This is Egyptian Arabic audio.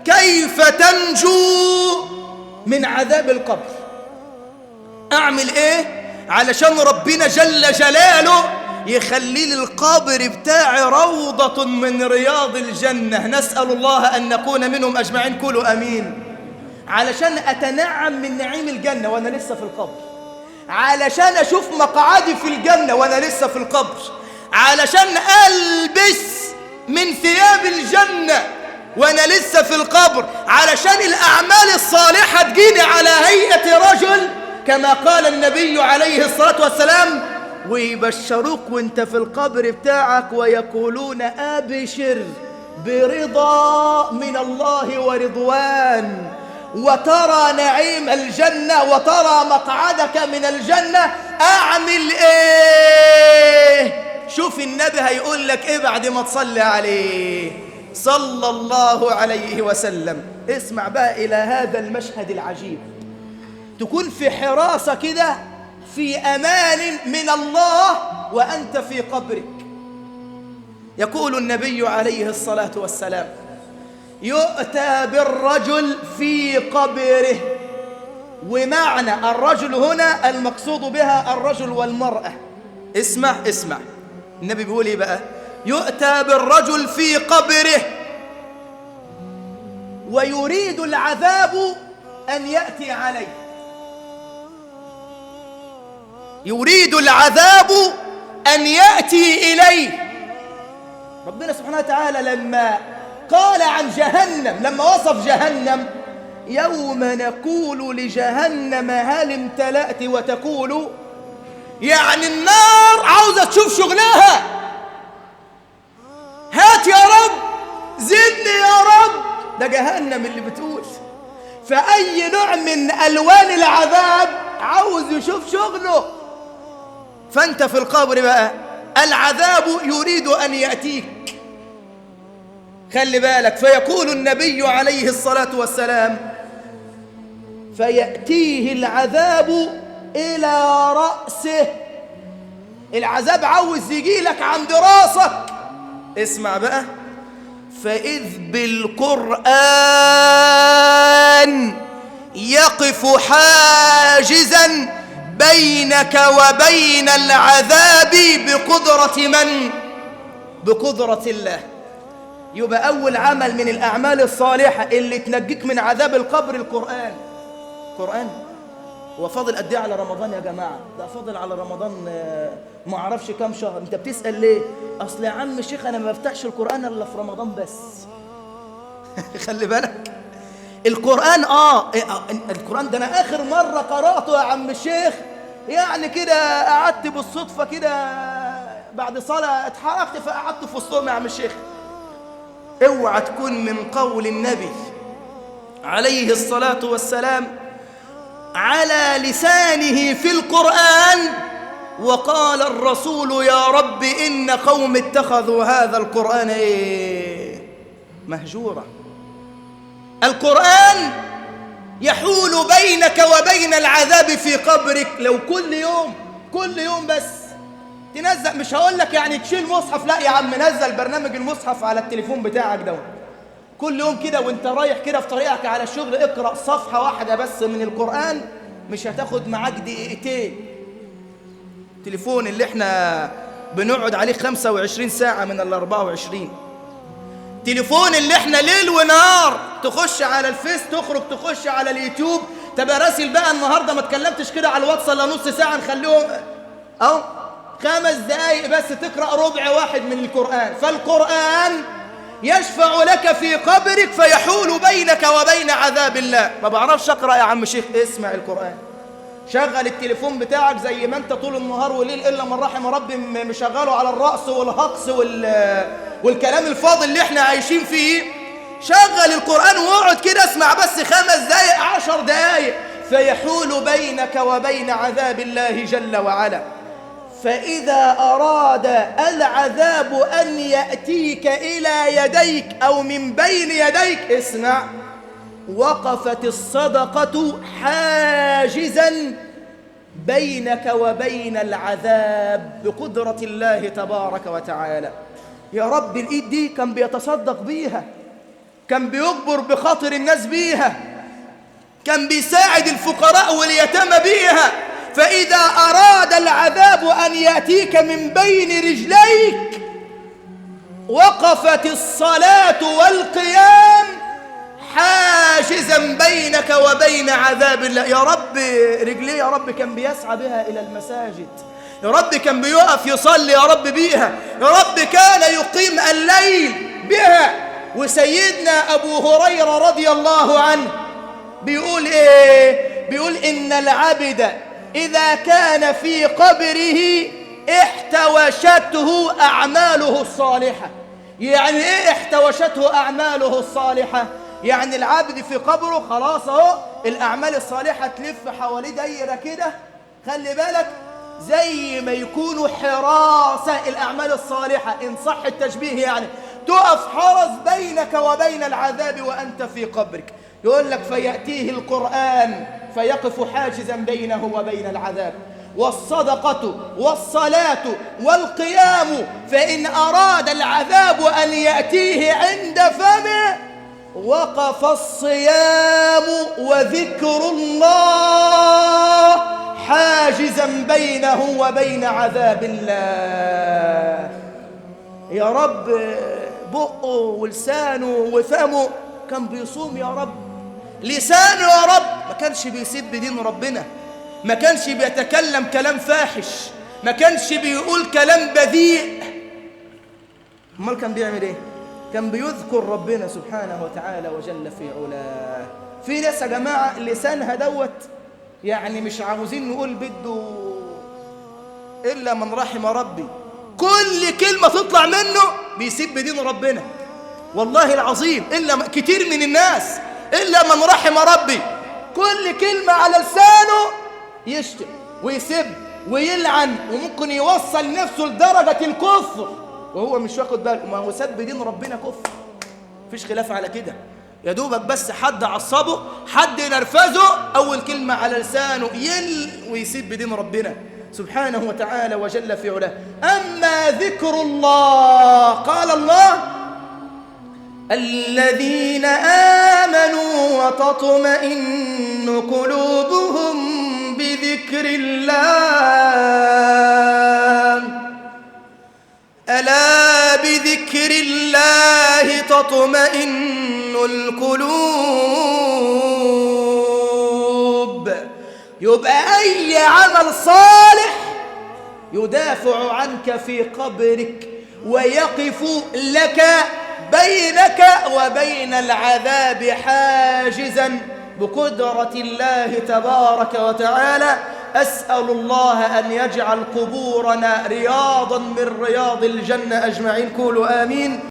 كيف تنجو من عذاب القبر أعمل إيه علشان ربنا جل جلاله يخلي لي القبر بتاعي روضة من رياض الجنة نسأل الله أن نكون منهم أجمعين كلوا أمين علشان أتنعم من نعيم الجنة وأنا لسه في القبر علشان أشوف مقعدي في الجنة وأنا لسه في القبر علشان ألبس من ثياب الجنة وأنا لسه في القبر علشان الأعمال الصالحة تجيني على هيئة رجل كما قال النبي عليه الصلاة والسلام ويبشروك وانت في القبر بتاعك ويقولون أبشر برضا من الله ورضوان وترى نعيم الجنة وترى مقعدك من الجنة أعمل إيه شوف النبي هيقول لك إيه بعد ما تصلي عليه صلى الله عليه وسلم اسمع بقى إلى هذا المشهد العجيب تكون في حراسة كده في أمان من الله وأنت في قبرك يقول النبي عليه الصلاة والسلام يؤتى بالرجل في قبره ومعنى الرجل هنا المقصود بها الرجل والمرأة اسمع اسمع النبي بيقول ايه بقى يؤتى بالرجل في قبره ويريد العذاب أن يأتي عليه يريد العذاب أن يأتي إليه ربنا سبحانه وتعالى لما قال عن جهنم لما وصف جهنم يوم نقول لجهنم هل امتلأت وتقول يعني النار عاوزة تشوف شغلها هات يا رب زدني يا رب ده جهنم اللي بتقول فأي نوع من ألوان العذاب عاوز يشوف شغله فأنت في القبر بقى العذاب يريد أن يأتيك خلي بالك فيقول النبي عليه الصلاة والسلام فيأتيه العذاب إلى رأسه العذاب عاوز يجي لك عند راسك اسمع بقى فإذ بالقرآن يقف حاجزا بينك وبين العذاب بقدرة من؟ بقدرة الله يبقى أول عمل من الأعمال الصالحة اللي تنجيك من عذاب القبر القرآن قرآن هو فاضل قد ايه على رمضان يا جماعة ده فاضل على رمضان آه، ما اعرفش كام شهر انت بتسأل ليه اصل يا عم الشيخ انا ما بفتحش القرآن الا في رمضان بس خلي بالك القرآن آه إيه، آه، القرآن ده أنا آخر مرة قرأته يا عم الشيخ يعني كده قعدت بالصدفة كده بعد صلاة اتحركت فقعدت في وسطهم يا عم الشيخ اوعى تكون من قول النبي عليه الصلاة والسلام على لسانه في القرآن وقال الرسول يا رب إن قوم اتخذوا هذا القرآن إيه مهجورا القرآن يحول بينك وبين العذاب في قبرك لو كل يوم كل يوم بس تنزل مش هقول لك يعني تشيل مصحف لا يا عم نزل برنامج المصحف على التليفون بتاعك ده كل يوم كده وانت رايح كده في طريقك على الشغل اقرأ صفحة واحدة بس من القرآن مش هتاخد معاك دقيقتين التليفون اللي احنا بنقعد عليه 25 ساعة من ال 24 تليفون اللي احنا ليل ونهار تخش على الفيس تخرج تخش على اليوتيوب تبقى راسل بقى النهارده ما اتكلمتش كده على الواتس الا نص ساعه نخليهم اهو خمس دقايق بس تقرا ربع واحد من القران فالقران يشفع لك في قبرك فيحول بينك وبين عذاب الله ما بعرفش اقرا يا عم شيخ اسمع القران شغل التليفون بتاعك زي ما انت طول النهار والليل الا من رحم ربي م- مشغله على الرأس والهقص وال والكلام الفاضي اللي احنا عايشين فيه شغل القرآن واقعد كده اسمع بس خمس دقايق عشر دقايق فيحول بينك وبين عذاب الله جل وعلا فإذا أراد العذاب أن يأتيك إلى يديك أو من بين يديك اسمع وقفت الصدقة حاجزا بينك وبين العذاب بقدرة الله تبارك وتعالى يا رب الإيد دي كان بيتصدق بيها كان بيجبر بخاطر الناس بيها كان بيساعد الفقراء واليتامى بيها فإذا أراد العذاب أن يأتيك من بين رجليك وقفت الصلاة والقيام حاجزا بينك وبين عذاب الله يا رب رجليه يا رب كان بيسعى بها إلى المساجد يا رب كان بيقف يصلي يا رب بيها يا رب كان يقيم الليل بها وسيدنا أبو هريرة رضي الله عنه بيقول إيه بيقول إن العبد إذا كان في قبره احتوشته أعماله الصالحة يعني إيه احتوشته أعماله الصالحة يعني العبد في قبره خلاص اهو الأعمال الصالحة تلف حواليه دايرة كده خلي بالك زي ما يكونوا حراسة الأعمال الصالحة إن صح التشبيه يعني تقف حرس بينك وبين العذاب وأنت في قبرك يقول لك فيأتيه القرآن فيقف حاجزا بينه وبين العذاب والصدقة والصلاة والقيام فإن أراد العذاب أن يأتيه عند فمه وقف الصيام وذكر الله حاجزا بينه وبين عذاب الله يا رب بقه ولسانه وفمه كان بيصوم يا رب لسانه يا رب ما كانش بيسب دين ربنا ما كانش بيتكلم كلام فاحش ما كانش بيقول كلام بذيء امال كان بيعمل ايه كان بيذكر ربنا سبحانه وتعالى وجل في علاه في ناس يا جماعه لسانها دوت يعني مش عاوزين نقول بده الا من رحم ربي كل كلمه تطلع منه بيسب دين ربنا والله العظيم الا كتير من الناس الا من رحم ربي كل كلمه على لسانه يشتم ويسب ويلعن وممكن يوصل نفسه لدرجه الكفر وهو مش واخد باله ما هو سب دين ربنا كفر مفيش خلاف على كده يا دوبك بس حد عصبه حد ينرفزه اول كلمه على لسانه يل ويسيب بدين ربنا سبحانه وتعالى وجل في علاه اما ذكر الله قال الله الذين امنوا وتطمئن قلوبهم بذكر الله ألا بذكر الله تطمئن القلوب يبقى أي عمل صالح يدافع عنك في قبرك ويقف لك بينك وبين العذاب حاجزا بقدرة الله تبارك وتعالى أسأل الله أن يجعل قبورنا رياضا من رياض الجنة أجمعين قولوا آمين